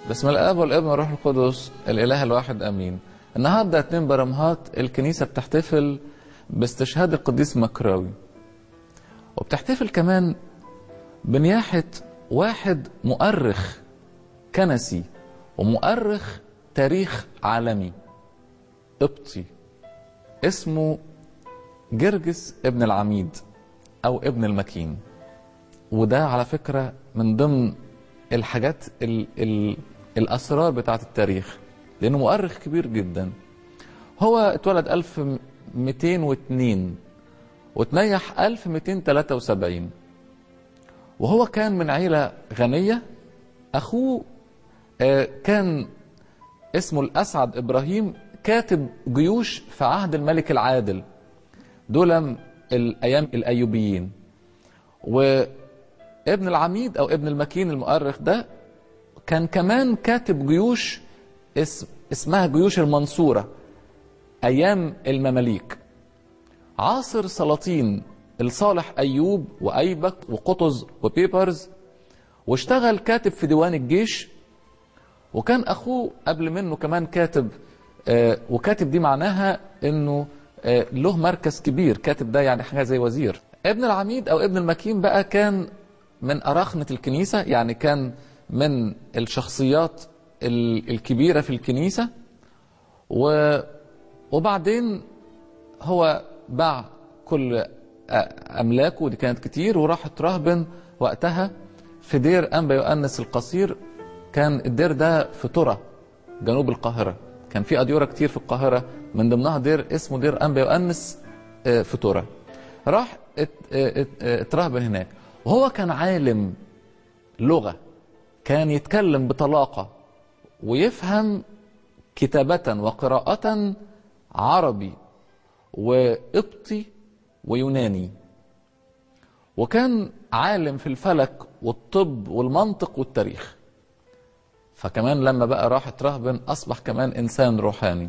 بسم الاب والابن والروح القدس الاله الواحد امين النهارده اتنين برمهات الكنيسه بتحتفل باستشهاد القديس مكراوي وبتحتفل كمان بنياحه واحد مؤرخ كنسي ومؤرخ تاريخ عالمي قبطي اسمه جرجس ابن العميد او ابن المكين وده على فكره من ضمن الحاجات ال ال الاسرار بتاعه التاريخ لانه مؤرخ كبير جدا هو اتولد 1202 وتنيح 1273 وهو كان من عيله غنيه اخوه آه، كان اسمه الاسعد ابراهيم كاتب جيوش في عهد الملك العادل دول الايام الايوبيين وابن العميد او ابن المكين المؤرخ ده كان كمان كاتب جيوش اسم اسمها جيوش المنصورة ايام المماليك عاصر سلاطين الصالح ايوب وايبك وقطز وبيبرز واشتغل كاتب في ديوان الجيش وكان اخوه قبل منه كمان كاتب آه وكاتب دي معناها انه آه له مركز كبير كاتب ده يعني حاجه زي وزير ابن العميد او ابن المكين بقى كان من اراخنه الكنيسه يعني كان من الشخصيات ال- الكبيره في الكنيسه و وبعدين هو باع كل آه، املاكه ودي كانت كتير وراح اترهبن وقتها في دير انبا يؤنس القصير كان الدير ده في ترى جنوب القاهره كان في اديره كتير في القاهره من ضمنها دير اسمه دير انبا يؤنس آه، في ترى راح ات- اه- ات- اه- اترهبن هناك وهو كان عالم لغه كان يتكلم بطلاقه ويفهم كتابه وقراءه عربي وقبطي ويوناني وكان عالم في الفلك والطب والمنطق والتاريخ فكمان لما بقى راح اترهبن اصبح كمان انسان روحاني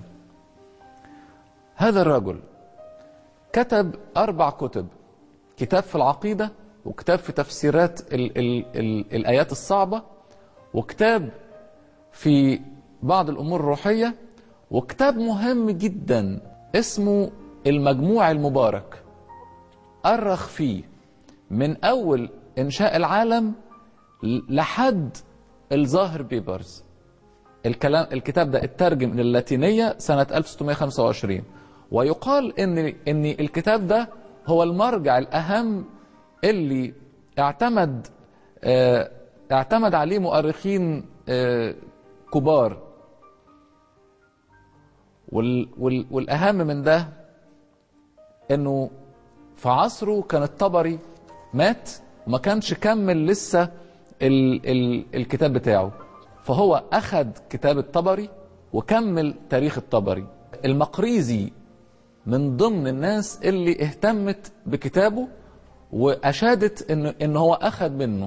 هذا الرجل كتب اربع كتب كتاب في العقيده وكتاب في تفسيرات ال ال ال الايات الصعبه وكتاب في بعض الامور الروحيه وكتاب مهم جدا اسمه المجموع المبارك أرخ فيه من أول إنشاء العالم لحد الظاهر بيبرز الكلام الكتاب ده اترجم للاتينية سنة 1625 ويقال إن إن الكتاب ده هو المرجع الأهم اللي اعتمد اه اعتمد عليه مؤرخين اه كبار وال وال والأهم من ده انه في عصره كان الطبري مات وما كانش كمل لسه ال ال الكتاب بتاعه فهو اخذ كتاب الطبري وكمل تاريخ الطبري المقريزي من ضمن الناس اللي اهتمت بكتابه واشادت ان ان هو اخذ منه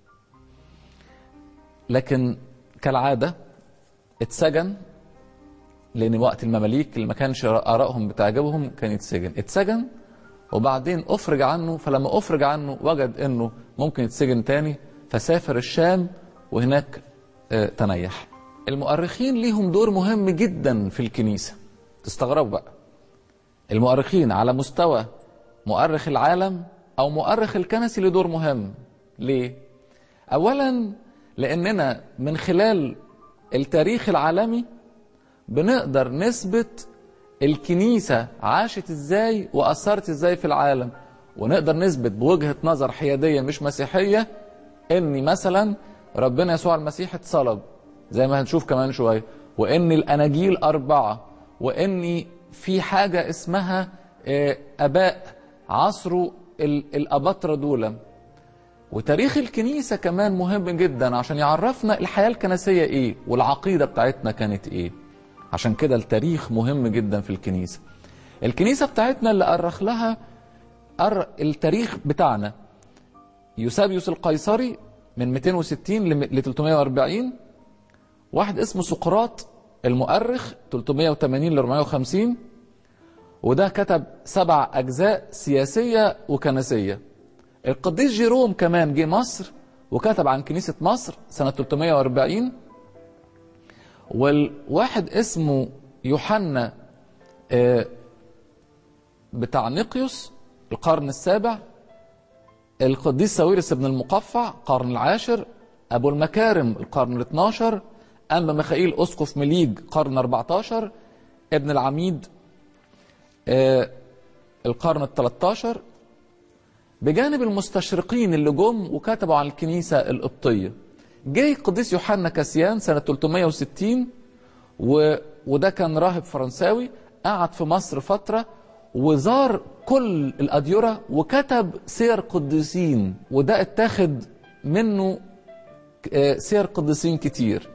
لكن كالعاده اتسجن لان وقت المماليك اللي ما كانش ارائهم بتعجبهم كان يتسجن اتسجن وبعدين افرج عنه فلما افرج عنه وجد انه ممكن يتسجن تاني فسافر الشام وهناك آه، تنيح المؤرخين ليهم دور مهم جدا في الكنيسه تستغربوا بقى المؤرخين على مستوى مؤرخ العالم او مؤرخ الكنسي له دور مهم ليه اولا لاننا من خلال التاريخ العالمي بنقدر نثبت الكنيسة عاشت ازاي وأثرت ازاي في العالم ونقدر نثبت بوجهة نظر حيادية مش مسيحية ان مثلا ربنا يسوع المسيح اتصلب زي ما هنشوف كمان شوية وان الاناجيل اربعة وان في حاجة اسمها آه، اباء عصروا ال- الاباطرة دول وتاريخ الكنيسة كمان مهم جدا عشان يعرفنا الحياة الكنسية ايه والعقيدة بتاعتنا كانت ايه عشان كده التاريخ مهم جدا في الكنيسة الكنيسة بتاعتنا اللي أرخ لها أر... التاريخ بتاعنا يوسابيوس القيصري من 260 ل 340 واحد اسمه سقراط المؤرخ 380 ل 450 وده كتب سبع أجزاء سياسية وكنسية القديس جيروم كمان جه مصر وكتب عن كنيسة مصر سنة 340 والواحد اسمه يوحنا آه، بتاع نيقيوس القرن السابع القديس ساويرس بن المقفع القرن العاشر أبو المكارم القرن الاثناشر أما ميخائيل أسقف مليج قرن 14 ابن العميد آه، القرن ال 13 بجانب المستشرقين اللي جم وكتبوا عن الكنيسة القبطية جه القديس يوحنا كاسيان سنة 360 و... وده كان راهب فرنساوي قعد في مصر فترة وزار كل الأديرة وكتب سير قديسين وده اتاخد منه آه، سير قديسين كتير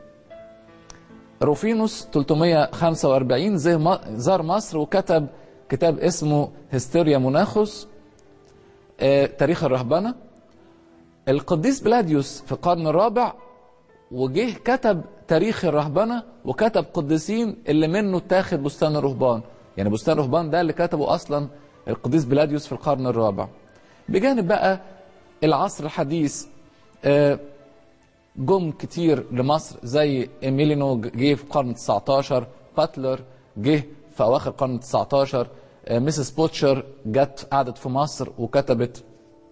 روفينوس 345 زي ما- زار مصر وكتب كتاب اسمه هستيريا موناخوس آه، تاريخ الرهبنة القديس بلاديوس في القرن الرابع وجه كتب تاريخ الرهبنة وكتب قديسين اللي منه اتاخد بستان الرهبان يعني بستان الرهبان ده اللي كتبه أصلا القديس بلاديوس في القرن الرابع بجانب بقى العصر الحديث آه، جم كتير لمصر زي ايميلينو جه في القرن 19 باتلر جه في اواخر القرن 19 آه، ميسيس بوتشر جت قعدت في مصر وكتبت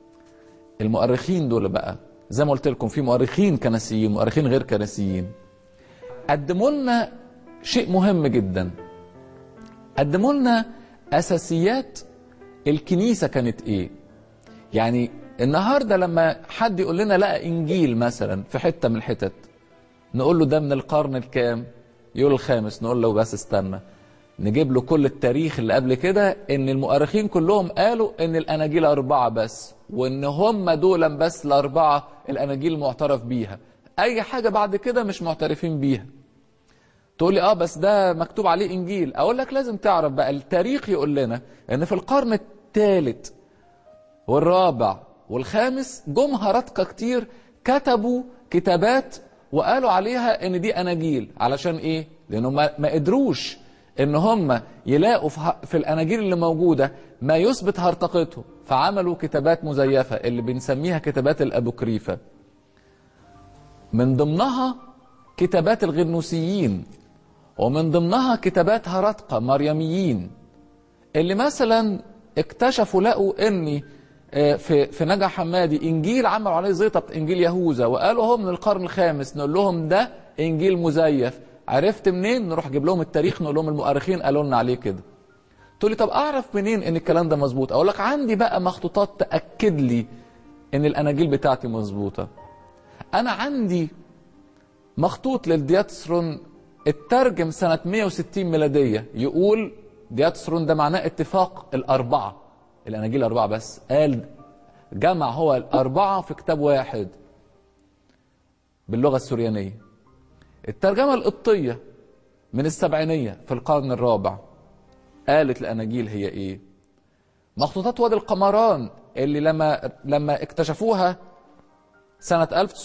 المؤرخين دول بقى زي ما قلت لكم في مؤرخين كنسيين مؤرخين غير كنسيين قدموا لنا شيء مهم جدا قدموا لنا اساسيات الكنيسه كانت ايه يعني النهارده لما حد يقول لنا لقى انجيل مثلا في حته من الحتت نقول له ده من القرن الكام يقول الخامس نقول له بس استنى نجيب له كل التاريخ اللي قبل كده ان المؤرخين كلهم قالوا ان الاناجيل اربعه بس وان هم دولا بس الاربعه الاناجيل المعترف بيها اي حاجه بعد كده مش معترفين بيها تقول لي اه بس ده مكتوب عليه انجيل اقول لك لازم تعرف بقى التاريخ يقول لنا ان في القرن الثالث والرابع والخامس جم هرطقة كتير كتبوا كتابات وقالوا عليها ان دي اناجيل علشان ايه لانهم ما ما قدروش ان هم يلاقوا في ه- في الاناجيل اللي موجوده ما يثبت هرطقتهم فعملوا كتابات مزيفه اللي بنسميها كتابات الابوكريفه من ضمنها كتابات الغنوسيين ومن ضمنها كتابات هرطقة مريميين اللي مثلا اكتشفوا لقوا ان آه، في في نجا حمادي انجيل عملوا عليه زيطه انجيل يهوذا وقالوا هو من القرن الخامس نقول لهم ده انجيل مزيف عرفت منين نروح جيب لهم التاريخ نقول لهم المؤرخين قالوا لنا عليه كده تقول لي طب اعرف منين ان الكلام ده مظبوط اقول لك عندي بقى مخطوطات تاكد لي ان الاناجيل بتاعتي مظبوطه انا عندي مخطوط للدياتسرون اترجم سنة 160 ميلادية يقول دياتسرون ده معناه اتفاق الأربعة الأناجيل الأربعة بس قال جمع هو الأربعة في كتاب واحد باللغة السريانية الترجمة القبطية من السبعينية في القرن الرابع قالت الأناجيل هي إيه مخطوطات وادي القمران اللي لما لما اكتشفوها سنة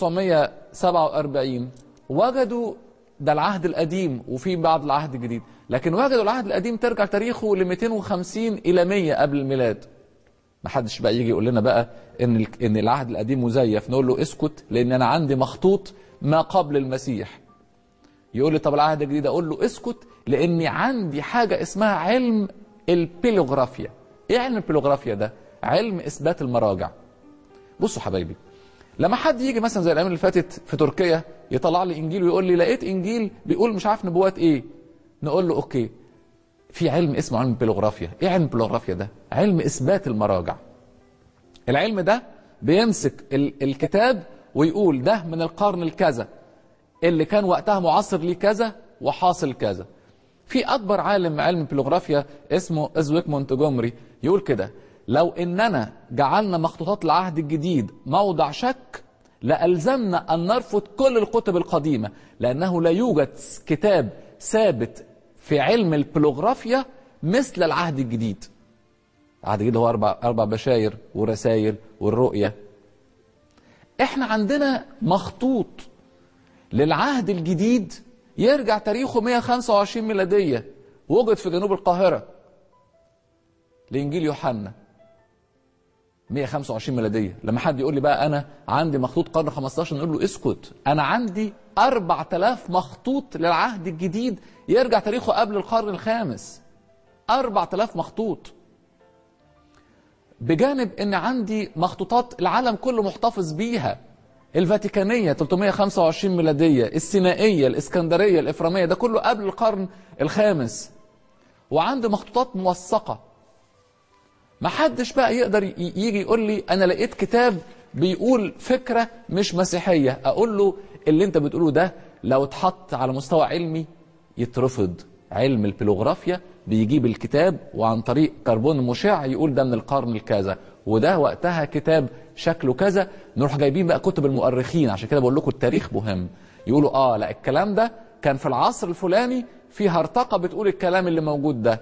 1947 وجدوا ده العهد القديم وفي بعض العهد الجديد لكن وجدوا العهد القديم ترجع تاريخه ل 250 إلى 100 قبل الميلاد ما حدش بقى يجي يقول لنا بقى ان ال- ان العهد القديم مزيف نقول له اسكت لان انا عندي مخطوط ما قبل المسيح يقول لي طب العهد الجديد اقول له اسكت لاني عندي حاجه اسمها علم البيلوغرافيا ايه علم البيلوغرافيا ده علم اثبات المراجع بصوا حبايبي لما حد يجي مثلا زي الايام اللي فاتت في تركيا يطلع لي انجيل ويقول لي لقيت انجيل بيقول مش عارف نبوات ايه نقول له اوكي في علم اسمه علم البيلوغرافيا ايه علم البيلوغرافيا ده علم اثبات المراجع العلم ده بيمسك ال- الكتاب ويقول ده من القرن الكذا اللي كان وقتها معاصر ليه كذا وحاصل كذا في اكبر عالم علم البيلوغرافيا اسمه ازويك مونتجومري يقول كده لو اننا جعلنا مخطوطات العهد الجديد موضع شك لألزمنا أن نرفض كل الكتب القديمة لأنه لا يوجد كتاب ثابت في علم البيلوغرافيا مثل العهد الجديد العهد الجديد هو أربع, أربع بشاير ورسائل والرؤية احنا عندنا مخطوط للعهد الجديد يرجع تاريخه 125 ميلادية وجد في جنوب القاهرة لإنجيل يوحنا 125 ميلاديه لما حد يقول لي بقى انا عندي مخطوط قرن 15 نقول له اسكت انا عندي 4000 مخطوط للعهد الجديد يرجع تاريخه قبل القرن الخامس 4000 مخطوط بجانب ان عندي مخطوطات العالم كله محتفظ بيها الفاتيكانيه 325 ميلاديه السينائيه الاسكندريه الافراميه ده كله قبل القرن الخامس وعندي مخطوطات موثقه ما حدش بقى يقدر ي- يجي يقول لي انا لقيت كتاب بيقول فكره مش مسيحيه اقول له اللي انت بتقوله ده لو اتحط على مستوى علمي يترفض علم البلوغرافيا بيجيب الكتاب وعن طريق كربون مشع يقول ده من القرن الكذا وده وقتها كتاب شكله كذا نروح جايبين بقى كتب المؤرخين عشان كده بقول لكم التاريخ مهم يقولوا اه لا الكلام ده كان في العصر الفلاني في هرطقه بتقول الكلام اللي موجود ده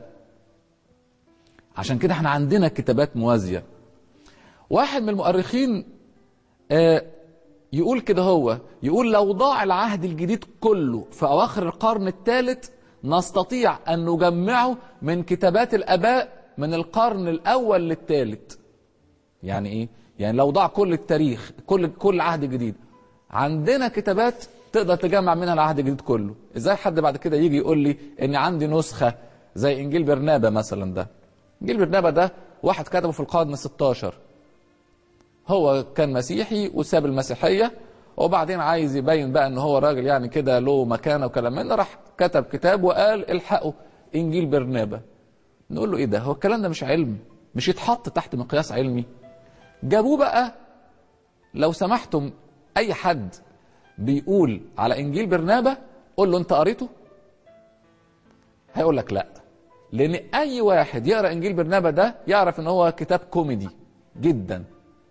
عشان كده احنا عندنا كتابات موازيه واحد من المؤرخين آه، يقول كده هو يقول لو ضاع العهد الجديد كله في اواخر القرن الثالث نستطيع ان نجمعه من كتابات الاباء من القرن الاول للثالث يعني ايه يعني لو ضاع كل التاريخ كل كل عهد جديد عندنا كتابات تقدر تجمع منها العهد الجديد كله ازاي حد بعد كده يجي يقول لي ان عندي نسخه زي انجيل برنابا مثلا ده انجيل برنابا ده واحد كتبه في القرن 16 هو كان مسيحي وساب المسيحيه وبعدين عايز يبين بقى ان هو راجل يعني كده له مكانه وكلام من ده راح كتب كتاب وقال الحقوا انجيل برنابا نقول له ايه ده هو الكلام ده مش علم مش يتحط تحت مقياس علمي جابوه بقى لو سمحتم اي حد بيقول على انجيل برنابا قول له انت قريته هيقول لك لا لان اي واحد يقرا انجيل برنابا ده يعرف ان هو كتاب كوميدي جدا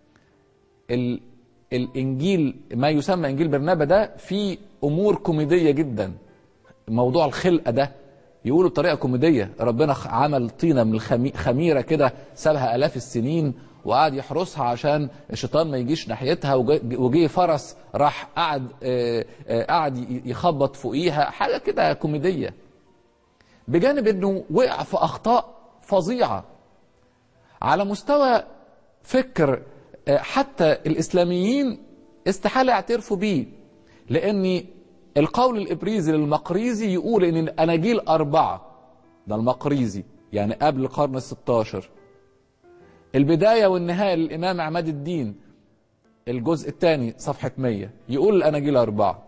ال الانجيل ما يسمى انجيل برنابا ده فيه امور كوميديه جدا موضوع الخلقه ده يقولوا بطريقه كوميديه ربنا خ- عمل طينه من الخميره كده سابها الاف السنين وقعد يحرسها عشان الشيطان ما يجيش ناحيتها وجا- وجه فرس راح قعد آه، آه، قعد ي- يخبط فوقيها حاجه كده كوميديه بجانب انه وقع في اخطاء فظيعه على مستوى فكر آه، حتى الاسلاميين استحاله يعترفوا بيه لان القول الابريزي للمقريزي يقول ان الاناجيل اربعه ده المقريزي يعني قبل القرن الستاشر البدايه والنهايه للامام عماد الدين الجزء الثاني صفحه 100 يقول الاناجيل اربعه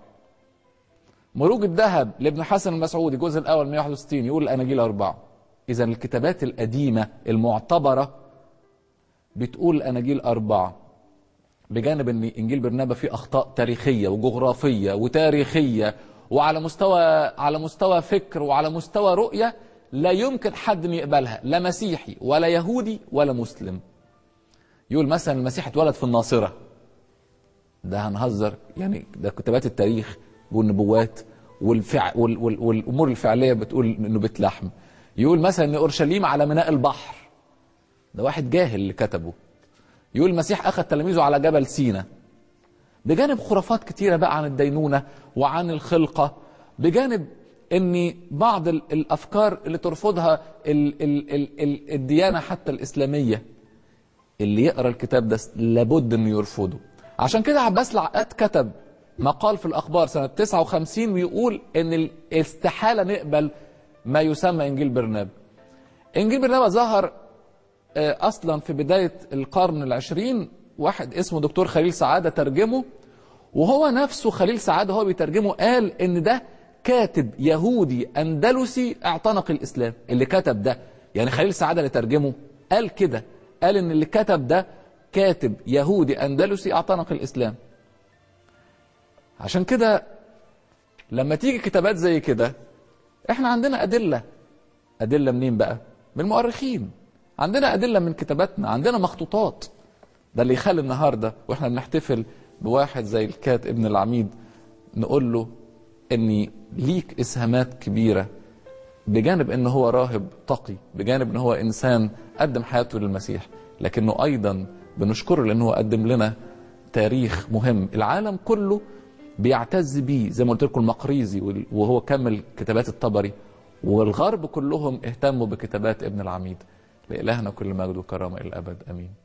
مروج الذهب لابن حسن المسعودي الجزء الاول 161 يقول الاناجيل اربعه اذا الكتابات القديمه المعتبره بتقول الاناجيل اربعه بجانب ان انجيل برنابا فيه اخطاء تاريخيه وجغرافيه وتاريخيه وعلى مستوى على مستوى فكر وعلى مستوى رؤيه لا يمكن حد إن يقبلها لا مسيحي ولا يهودي ولا مسلم يقول مثلا المسيح اتولد في الناصره ده هنهزر يعني ده كتابات التاريخ والنبوات والفع وال وال والامور الفعليه بتقول انه بيت لحم يقول مثلا ان اورشليم على ميناء البحر ده واحد جاهل اللي كتبه يقول المسيح اخذ تلاميذه على جبل سينا بجانب خرافات كتيره بقى عن الدينونه وعن الخلقه بجانب ان بعض ال- الافكار اللي ترفضها ال ال ال ال الديانه حتى الاسلاميه اللي يقرا الكتاب ده لابد انه يرفضه عشان كده عباس العقاد كتب مقال في الاخبار سنه 59 ويقول ان ال- استحاله نقبل ما يسمى انجيل برنابا انجيل برنابا ظهر آه، اصلا في بدايه القرن العشرين واحد اسمه دكتور خليل سعاده ترجمه وهو نفسه خليل سعاده هو بيترجمه قال ان ده كاتب يهودي اندلسي اعتنق الاسلام اللي كتب ده يعني خليل سعاده اللي ترجمه قال كده قال ان اللي كتب ده كاتب يهودي اندلسي اعتنق الاسلام عشان كده لما تيجي كتابات زي كده احنا عندنا ادله ادله منين بقى من المؤرخين عندنا ادله من كتاباتنا عندنا مخطوطات ده اللي يخلي النهارده واحنا بنحتفل بواحد زي الكات ابن العميد نقول له ان ليك اسهامات كبيره بجانب ان هو راهب تقي بجانب ان هو انسان قدم حياته للمسيح لكنه ايضا بنشكره لانه قدم لنا تاريخ مهم العالم كله بيعتز بيه زي ما قلت لكم المقريزي وال- وهو كمل كتابات الطبري والغرب كلهم اهتموا بكتابات ابن العميد لإلهنا كل مجد وكرامة إلى الأبد أمين